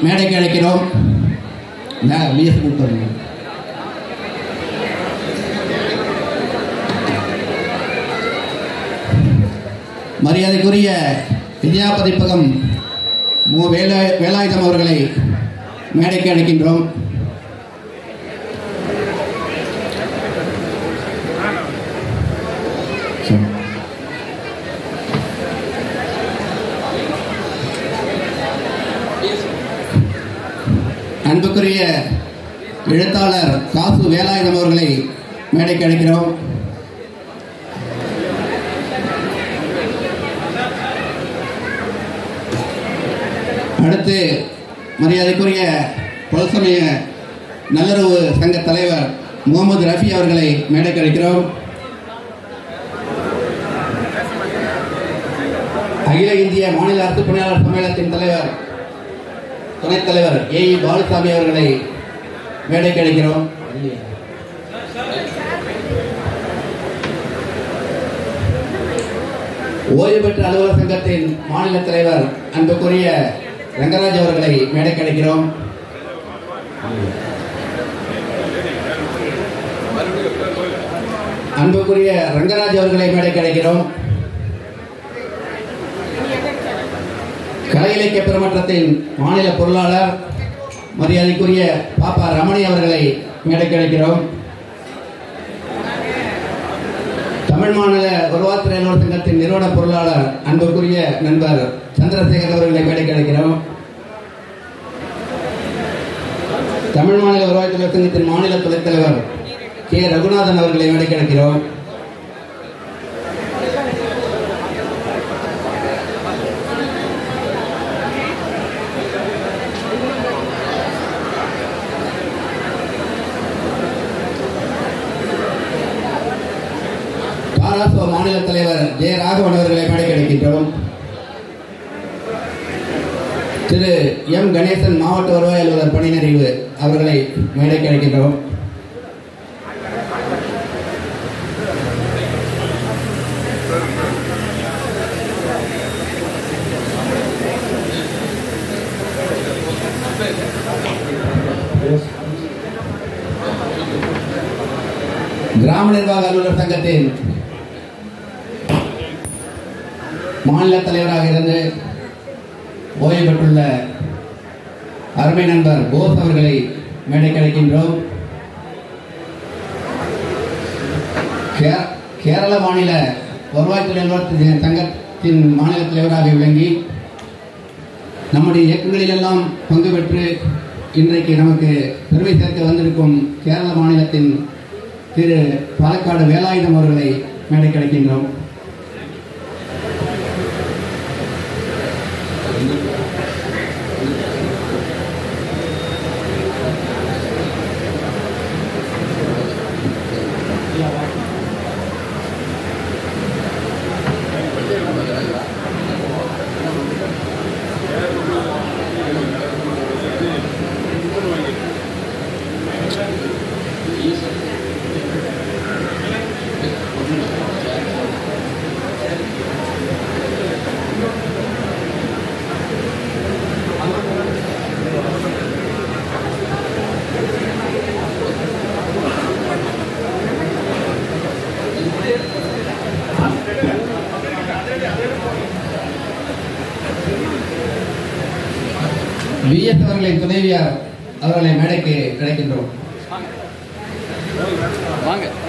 மேடைக்கு அழைக்கிறோம் விஎஸ் கூப்பிட்டு மரியாதைக்குரிய வித்யா பதிப்பகம் மு வேலா வேலாயுதம் அவர்களை மேடைக்கு அழைக்கின்றோம் அன்புக்குரிய எழுத்தாளர் காசு வேலாயுதம் அவர்களை மேடைக்கு அழைக்கிறோம் அடுத்து மரியாதைக்குரிய பல்சமய நல்லுறவு சங்க தலைவர் முகமது ரஃபி அவர்களை மேடைக்கு அழைக்கிறோம் அகில இந்திய மாநில அரசு பணியாளர் சம்மேளனத்தின் தலைவர் துணைத் தலைவர் ஏ இ பாலுசாமி அவர்களை மேடைக்கு அழைக்கிறோம் ஓய்வு பெற்ற அலுவலர் சங்கத்தின் மாநில தலைவர் அன்புக்குரிய ரங்கராஜ் அவர்களை மேடைக்கு அழைக்கிறோம் அன்புக்குரிய ரங்கராஜ் அவர்களை மேடைக்கு அழைக்கிறோம் கலை இலக்கிய பெருமன்றத்தின் மாநில பொருளாளர் மரியாதைக்குரிய பாப்பா ரமணி அவர்களை மேடைக்கு அழைக்கிறோம் தமிழ் மாநில வருவாய்த்துறை அலுவலர் சங்கத்தின் நிறுவன பொருளாளர் அன்புக்குரிய நண்பர் சந்திரசேகர் அவர்களை மேடைக்கு அழைக்கிறோம் தமிழ் மாநில வருவாய்த்துறை சங்கத்தின் மாநில துணைத் தலைவர் கே ரகுநாதன் அவர்களை மேடைக்கு அழைக்கிறோம் பாராசோ மாநில தலைவர் ஜெய ராகவன் அவர்களை மேடைக்கு அழைக்கின்றோம் திரு எம் கணேசன் மாவட்ட வருவாய் அலுவலர் பணி நிறைவு அவர்களை மேடைக்கு அழைக்கின்றோம் கிராம நிர்வாக அலுவலர் சங்கத்தின் மாநில தலைவராக இருந்து ஓய்வு பெற்றுள்ள அருமை நண்பர் போஸ் அவர்களை மேடைக்கு அழைக்கின்றோம் கே- கேரள மாநில வருவாய்த்துறை அலுவலர் சங்கத்தின் மாநில தலைவராக விளங்கி நம்முடைய இயக்கங்களிலெல்லாம் பங்கு பெற்று இன்றைக்கு நமக்கு பெருமை சேர்க்க வந்திருக்கும் கேரள மாநிலத்தின் திரு பாலக்காடு வேலாயுதம் அவர்களை மேடைக்கு அழைக்கின்றோம் விஎஸ் அவர்களின் துணைவியார் அவர்களை மேடைக்கு கிடைக்கின்றோம் வாங்க